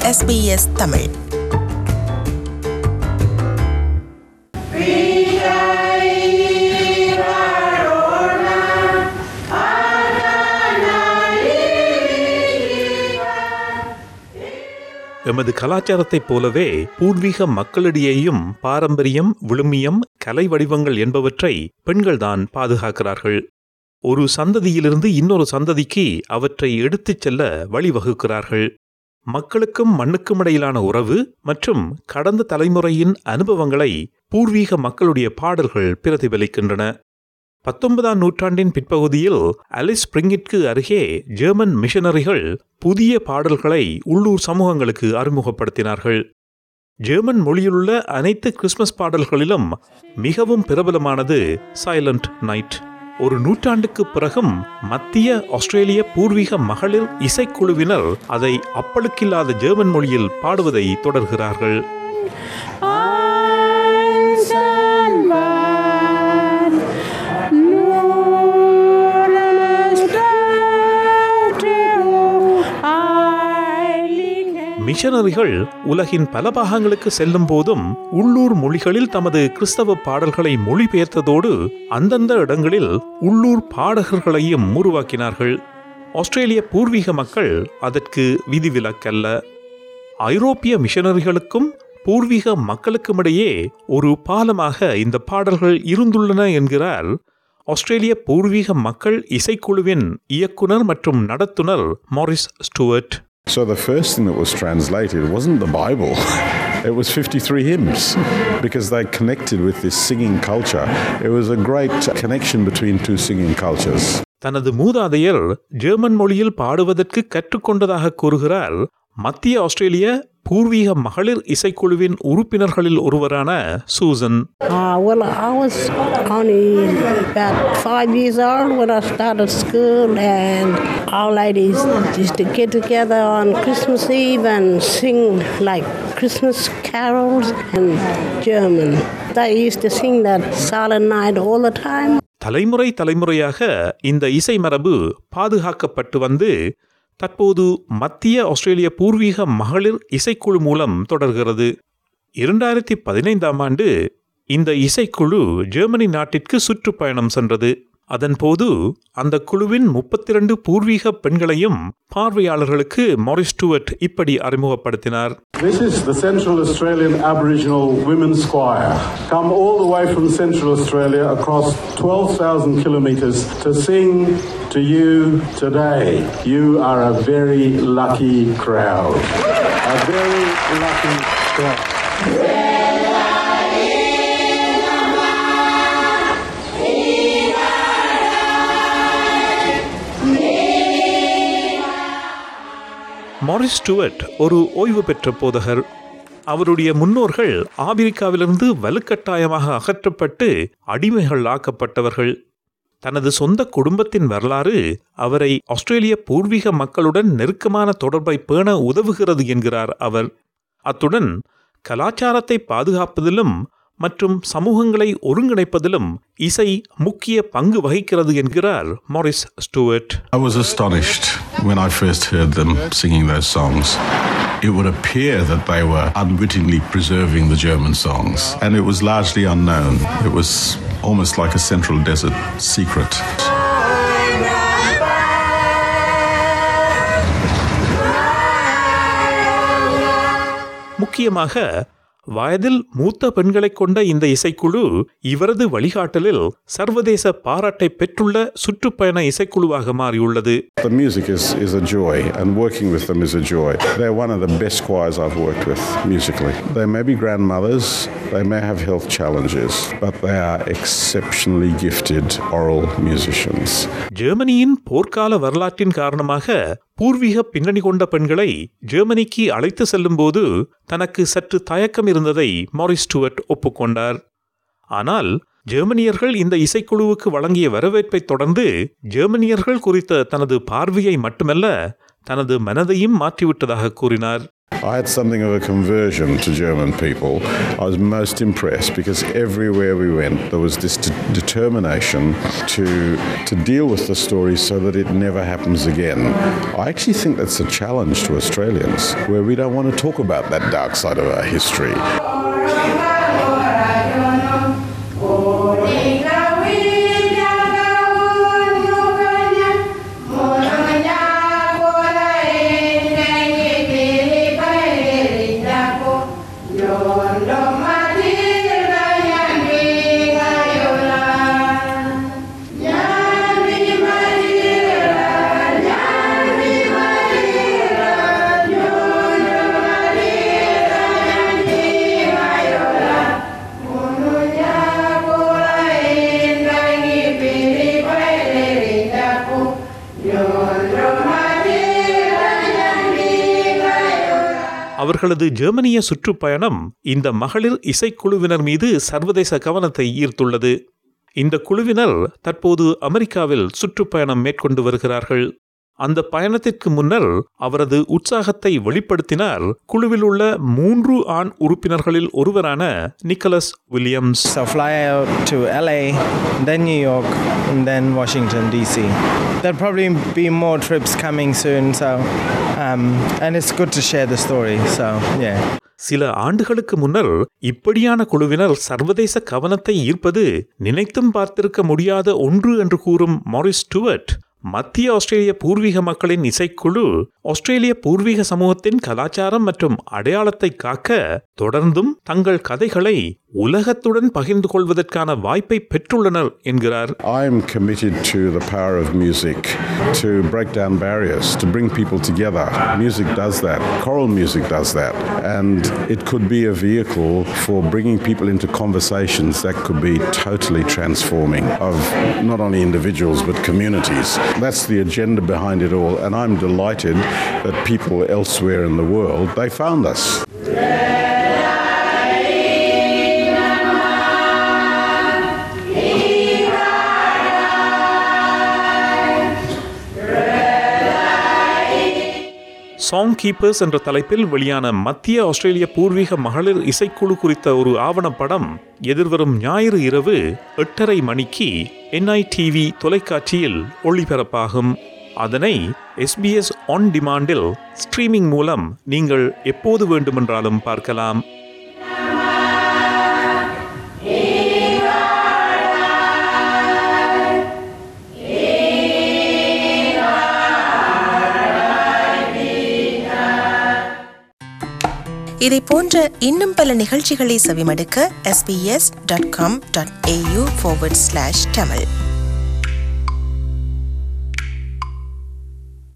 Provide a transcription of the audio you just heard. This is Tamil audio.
SBS தமிழ் எமது கலாச்சாரத்தைப் போலவே பூர்வீக மக்களிடையேயும் பாரம்பரியம் விழுமியம் கலை வடிவங்கள் என்பவற்றை பெண்கள்தான் பாதுகாக்கிறார்கள் ஒரு சந்ததியிலிருந்து இன்னொரு சந்ததிக்கு அவற்றை எடுத்துச் செல்ல வழிவகுக்கிறார்கள் மக்களுக்கும் மண்ணுக்கும் இடையிலான உறவு மற்றும் கடந்த தலைமுறையின் அனுபவங்களை பூர்வீக மக்களுடைய பாடல்கள் பிரதிபலிக்கின்றன பத்தொன்பதாம் நூற்றாண்டின் பிற்பகுதியில் அலிஸ் ஸ்பிரிங்கிற்கு அருகே ஜெர்மன் மிஷனரிகள் புதிய பாடல்களை உள்ளூர் சமூகங்களுக்கு அறிமுகப்படுத்தினார்கள் ஜெர்மன் மொழியிலுள்ள அனைத்து கிறிஸ்மஸ் பாடல்களிலும் மிகவும் பிரபலமானது சைலண்ட் நைட் ஒரு நூற்றாண்டுக்கு பிறகும் மத்திய ஆஸ்திரேலிய பூர்வீக மகளிர் இசைக்குழுவினர் அதை அப்பழுக்கில்லாத ஜெர்மன் மொழியில் பாடுவதை தொடர்கிறார்கள் Eisenbahn, nur eine Statue, heilige மிஷனரிகள் உலகின் பல பாகங்களுக்கு செல்லும் போதும் உள்ளூர் மொழிகளில் தமது கிறிஸ்தவ பாடல்களை மொழிபெயர்த்ததோடு அந்தந்த இடங்களில் உள்ளூர் பாடகர்களையும் உருவாக்கினார்கள் ஆஸ்திரேலிய பூர்வீக மக்கள் அதற்கு விதிவிலக்கல்ல ஐரோப்பிய மிஷனரிகளுக்கும் பூர்வீக மக்களுக்குமிடையே ஒரு பாலமாக இந்த பாடல்கள் இருந்துள்ளன என்கிறார் ஆஸ்திரேலிய பூர்வீக மக்கள் இசைக்குழுவின் இயக்குனர் மற்றும் நடத்துனர் Maurice Stewart So the first thing that was translated wasn't the Bible. It was 53 hymns because they connected with this singing culture. It was a great connection between two singing cultures. தனது மூதாதையர் ஜெர்மன் மொழியில் பாடுவதற்கு கற்றுக்கொண்டதாக கூறுகிறார் மத்திய ஆஸ்திரேலிய பூர்வீக மகளிர் இசைக்குழுவின் உறுப்பினர்களில் ஒருவரான Susan Uh, well, I was only about five years old when I started school, and our ladies used to get together on Christmas Eve and sing like Christmas carols in German. They used to sing that Silent Night all the time. தலைமுறை தலைமுறையாக இந்த இசை மரபு பாதுகாக்கப்பட்டு வந்து தற்போது மத்திய ஆஸ்திரேலிய பூர்வீக மகளிர் இசைக்குழு மூலம் தொடர்கிறது இரண்டாயிரத்தி பதினைந்தாம் ஆண்டு இந்த இசைக்குழு ஜெர்மனி நாட்டிற்கு சுற்றுப்பயணம் சென்றது அதன்போது அந்த குழுவின் முப்பத்தி இரண்டு பூர்வீக பெண்களையும் பார்வையாளர்களுக்கு மாரிஸ் ஸ்டுவர்ட் இப்படி அறிமுகப்படுத்தினார் This is the Central Australian Aboriginal Women's Choir, come all the way from Central Australia across 12,000 kilometres to sing to you today. You are a very lucky crowd. A very lucky crowd. Maurice Stewart ஒரு ஓய்வு பெற்ற போதகர் அவருடைய முன்னோர்கள் ஆப்பிரிக்காவிலிருந்து வலுக்கட்டாயமாக அகற்றப்பட்டு அடிமைகள் ஆக்கப்பட்டவர்கள் தனது சொந்த குடும்பத்தின் வரலாறு அவரை ஆஸ்திரேலிய பூர்வீக மக்களுடன் நெருக்கமான தொடர்பை பேண உதவுகிறது என்கிறார் அவர் அத்துடன் கலாச்சாரத்தை பாதுகாப்பதிலும் மற்றும் சமூகங்களை ஒருங்கிணைப்பதிலும் இசை முக்கிய பங்கு வகிக்கிறது என்கிறார் Maurice Stewart I was astonished when I first heard them singing those songs. It would appear that they were unwittingly preserving the German songs, and it was largely unknown. It was almost like a Central Desert secret. முக்கியமாக வயதில் மூத்த பெண்களைக் கொண்ட இந்த இசைக்குழு இவரது வழிகாட்டலில் சர்வதேச பாராட்டை பெற்றுள்ள சுற்றுப்பயண இசைக்குழுவாக மாறியுள்ளது The music is, is a joy, and working with them is a joy. They're one of the best choirs I've worked with musically. They may be grandmothers, they may have health challenges, but they are exceptionally gifted oral musicians. ஜெர்மனியின் போர்க்கால வரலாற்றின் காரணமாக பூர்வீக பின்னணி கொண்ட பெண்களை ஜெர்மனிக்கு அழைத்து செல்லும்போது தனக்கு சற்று தயக்கம் இருந்ததை மாரிஸ் ஸ்டுவர்ட் ஒப்புக்கொண்டார் ஆனால் ஜெர்மனியர்கள் இந்த இசைக்குழுவுக்கு வழங்கிய வரவேற்பைத் தொடர்ந்து ஜெர்மனியர்கள் குறித்த தனது பார்வையை மட்டுமல்ல தனது மனதையும் மாற்றிவிட்டதாக கூறினார் I had something of a conversion to German people. I was most impressed because everywhere we went, there was this de- determination to, to deal with the story so that it never happens again. I actually think that's a challenge to Australians, where we don't want to talk about that dark side of our history. அவர்களது ஜெர்மனிய சுற்றுப்பயணம் இந்த மகளிர் இசைக்குழுவினர் மீது சர்வதேச கவனத்தை ஈர்த்துள்ளது இந்த குழுவினர் தற்போது அமெரிக்காவில் சுற்றுப்பயணம் மேற்கொண்டு வருகிறார்கள் அந்த பயணத்திற்கு முன்னர் அவரது உற்சாகத்தை வெளிப்படுத்தினார் குழுவில் உள்ள மூன்று ஆண் உறுப்பினர்களில் ஒருவரான Nicholas Williams So fly out to LA, then New York, and then Washington DC. There'll probably be more trips coming soon. So, um, and it's good to share the story. So yeah. சில ஆண்டுகளுக்கு முன்னர் இப்படியான குழுவினர் சர்வதேச கவனத்தை ஈர்ப்பது நினைத்தும் பார்த்திருக்க முடியாத ஒன்று என்று கூறும் மாரிஸ் ஸ்டுவர்ட் மத்திய ஆஸ்திரேலிய பூர்வீக மக்களின் இசைக்குழு ஆஸ்திரேலிய பூர்வீக சமூகத்தின் கலாச்சாரம் மற்றும் அடையாளத்தை காக்க தொடர்ந்தும் தங்கள் கதைகளை உலகத்துடன் பகிர்ந்து கொள்வதற்கான வாய்ப்பை பெற்றுள்ளனர் என்கிறார் I'm committed to the power of music to break down barriers, to bring people together. Music does that. Choral music does that. And it could be a vehicle for bringing people into conversations that could be totally transforming of not only individuals but communities. That's the agenda behind it all. And I'm delighted that people elsewhere in the world, they found us. Song keepers என்ற தலைப்பில் வெளியான மத்திய ஆஸ்திரேலிய பூர்வீக மகளிர் இசைக்குழு குறித்த ஒரு ஆவணப்படம் எதிர்வரும் ஞாயிறு இரவு எட்டரை மணிக்கு என்ஐடிவி தொலைக்காட்சியில் ஒளிபரப்பாகும் அதனை எஸ்பிஎஸ் ஆன் டிமாண்டில் ஸ்ட்ரீமிங் மூலம் நீங்கள் எப்போது வேண்டுமென்றாலும் பார்க்கலாம் இதை போன்ற இன்னும் பல நிகழ்ச்சிகளை செவிமடுக்க sbs.com.au forward slash tamil